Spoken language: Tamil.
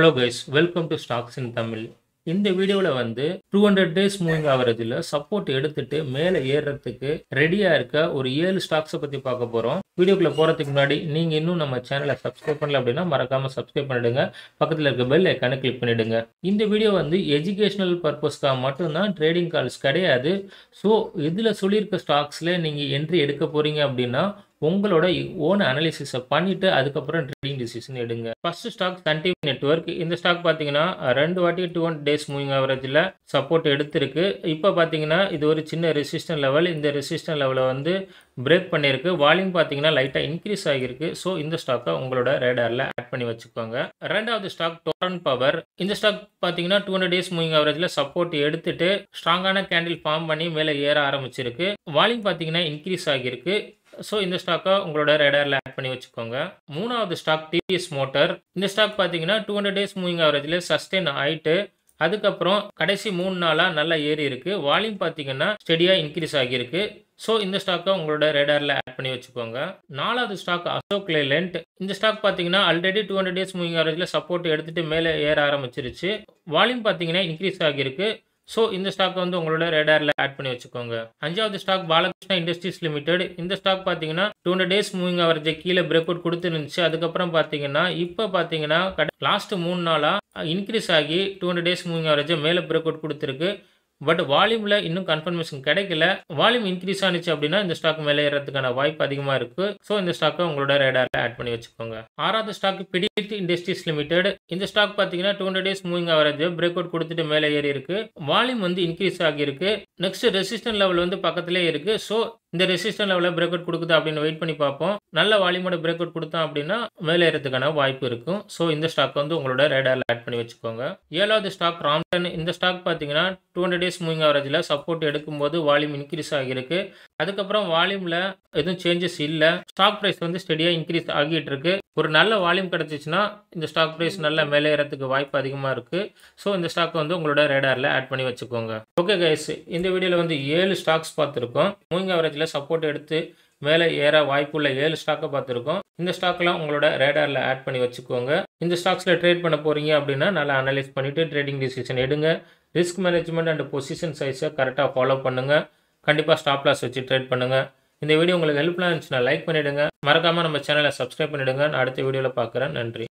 hello guys welcome to stocks in Tamil இந்த வீடியோவில் வந்து டூ ஹண்ட்ரட் டேஸ் மூவிங் ஆகிறதுல சப்போர்ட் எடுத்துட்டு மேலே ஏறுறதுக்கு ரெடியாக இருக்க ஒரு ஏழு ஸ்டாக்ஸை பற்றி பார்க்க போகிறோம் வீடியோக்குள்ளே போகிறதுக்கு முன்னாடி நீங்கள் இன்னும் நம்ம சேனலை சப்ஸ்கிரைப் பண்ணல அப்படின்னா மறக்காமல் சப்ஸ்கிரைப் பண்ணிடுங்க பக்கத்தில் இருக்க பெல் ஐக்கானை கிளிக் பண்ணிடுங்க இந்த வீடியோ வந்து எஜுகேஷனல் பர்பஸ்க்காக மட்டும்தான் ட்ரேடிங் கால்ஸ் கிடையாது ஸோ இதில் சொல்லியிருக்க ஸ்டாக்ஸில் நீங்கள் என்ட்ரி எடுக்க போகிறீங்க அப்படின்னா உங்களோட ஓன் அனாலிசிஸை பண்ணிட்டு அதுக்கப்புறம் ட்ரேடிங் டிசிஷன் எடுங்க first stock Sun TV network இந்த ஸ்டாக் பார்த்தீங்கன்னா ரெண்டு வாட்டி டூ ஒன் டேஸ் மூவிங் ஆவரேஜில் சப்போர்ட் எடுத்திருக்கு இப்போ பார்த்தீங்கன்னா இது ஒரு சின்ன ரெசிஸ்டன் லெவல் இந்த ரெசிஸ்டன் லெவலை வந்து பிரேக் பண்ணியிருக்கு வால்யூம் பார்த்தீங்கன்னா லைட்டாக இன்க்ரீஸ் ஆகியிருக்கு ஸோ இந்த ஸ்டாக்கை உங்களோட ரேடாரில் ஆட் பண்ணி வச்சுக்கோங்க ரெண்டாவது ஸ்டாக் டோரன் பவர் இந்த ஸ்டாக் பார்த்தீங்கன்னா டூ ஹண்ட்ரட் டேஸ் மூவிங் ஆவரேஜில் சப்போர்ட் எடுத்துட்டு ஸ்ட்ராங்கான கேண்டில் ஃபார்ம் பண்ணி மேலே ஏற ஆரம்பிச்சிருக்கு வால்யூம் பார்த்தீங்கன்னா இன்க்ரீஸ் ஆகியிருக்கு ஸோ இந்த ஸ்டாக்கை உங்களோட ரேடாரில் ஆட் பண்ணி வச்சுக்கோங்க மூணாவது ஸ்டாக் டிவிஎஸ் மோட்டர் இந்த ஸ்டாக் பார்த்தீங்கன்னா டூ ஹண்ட்ரட் டேஸ் மூவிங் ஆவரேஜில் சஸ்டெயின் ஆயிட்டு அதுக்கப்புறம் கடைசி மூணு நாளாக நல்லா ஏறி இருக்கு வால்யூம் பார்த்தீங்கன்னா ஸ்டெடியாக இன்க்ரீஸ் ஆகியிருக்கு ஸோ இந்த ஸ்டாக்கை உங்களோட ரேடாரில் ஆட் பண்ணி வச்சுக்கோங்க நாலாவது ஸ்டாக் அசோக் லேலண்ட் இந்த ஸ்டாக் பார்த்தீங்கன்னா already two hundred days moving ஆவரேஜில் சப்போர்ட் எடுத்துட்டு மேலே ஏற ஆரம்பிச்சிருச்சு வால்யூம் பார்த்தீங்கன்னா இன்க்ரீஸ் ஆகியிருக்கு ஸோ இந்த ஸ்டாக்கை வந்து உங்களோட ரேடாரில் ஆட் பண்ணி வச்சுக்கோங்க அஞ்சாவது ஸ்டாக் பாலகிருஷ்ணா இண்டஸ்ட்ரீஸ் லிமிடெட் இந்த ஸ்டாக் பார்த்தீங்கன்னா two hundred days moving average கீழே பிரேக் அவுட் கொடுத்துருந்துச்சு அதுக்கப்புறம் பார்த்தீங்கன்னா இப்போ பார்த்தீங்கன்னா லாஸ்ட் மூணு நாளாக இன்க்ரீஸ் ஆகி two hundred days moving average மேலே பிரேக் அவுட் கொடுத்துருக்கு பட் வால்யூமில் இன்னும் கன்ஃபர்மேஷன் கிடைக்கல வால்யூம் இன்க்ரீஸ் ஆனிச்சு அப்படின்னா இந்த ஸ்டாக் மேலே ஏறதுக்கான வாய்ப்பு அதிகமாக இருக்கு ஸோ இந்த ஸ்டாக்கை உங்களோட ரேடாரில் ஆட் பண்ணி வச்சுக்கோங்க ஆறாவது ஸ்டாக் பிடிட் இண்டஸ்ட்ரீஸ் லிமிடெட் இந்த ஸ்டாக் பார்த்தீங்கன்னா two hundred days moving average break out கொடுத்துட்டு மேலே ஏறி இருக்கு வால்யூம் வந்து இன்க்ரீஸ் ஆகியிருக்கு நெக்ஸ்ட் ரெசிஸ்டன் லெவல் வந்து பக்கத்திலே இருக்கு ஸோ இந்த ரெசிஸ்டன் லெவலில் பிரேக் அவுட் கொடுக்குது அப்படின்னு வெயிட் பண்ணி பார்ப்போம் நல்ல வால்யூமோட பிரேக் அவுட் கொடுத்தோம் அப்படின்னா மேலே ஏறதுக்கான வாய்ப்பு இருக்கும் ஸோ இந்த ஸ்டாக் வந்து உங்களோட ரேடாரில் ஆட் பண்ணி வச்சுக்கோங்க ஏழாவது ஸ்டாக் ராம்டன் இந்த ஸ்டாக் பார்த்தீங்கன்னா டூ ஹண்ட்ரட் டேஸ் மூவிங் ஆவரேஜில் சப்போர்ட் எடுக்கும்போது வால்யூம் இன்க்ரீஸ் ஆகியிருக்கு அதுக்கப்புறம் வால்யூமில் எதுவும் சேஞ்சஸ் இல்லை ஸ்டாக் ப்ரைஸ் வந்து ஸ்டெடியாக இன்க்ரீஸ் ஆகிட்டு இருக்கு ஒரு நல்ல வால்யூம் கிடச்சிச்சின்னா இந்த ஸ்டாக் ப்ரைஸ் நல்லா மேலே ஏறதுக்கு வாய்ப்பு அதிகமாக இருக்குது ஸோ இந்த ஸ்டாக் வந்து உங்களோட ரேடாரில் ஆட் பண்ணி வச்சுக்கோங்க ஓகே கைஸ் இந்த வீடியோவில் வந்து ஏழு ஸ்டாக்ஸ் பார்த்துருக்கோம் மூவிங் ஆவரேஜில் சப்போர்ட் எடுத்து மேலே ஏற வாய்ப்புள்ள ஏழு ஸ்டாக்கை பார்த்துருக்கோம் இந்த ஸ்டாக்லாம் உங்களோட ரேடாரில் ஆட் பண்ணி வச்சுக்கோங்க இந்த ஸ்டாக்ஸில் ட்ரேட் பண்ண போகிறீங்க அப்படின்னா நல்லா அனலைஸ் பண்ணிவிட்டு ட்ரேடிங் டிசிஷன் எடுங்க ரிஸ்க் மேனேஜ்மெண்ட் அண்ட் பொசிஷன் சைஸை கரெக்டாக ஃபாலோ பண்ணுங்கள் கண்டிப்பாக ஸ்டாப் லாஸ் வச்சு ட்ரேட் பண்ணுங்கள் இந்த வீடியோ உங்களுக்கு ஹெல்ப்ஃபுல்லாக இருந்துச்சுன்னா லைக் பண்ணிவிடுங்க மறக்காமல் நம்ம சேனலை சப்ஸ்கிரைப் பண்ணிவிடுங்க நான் அடுத்த வீடியோவில் பார்க்குறேன் நன்றி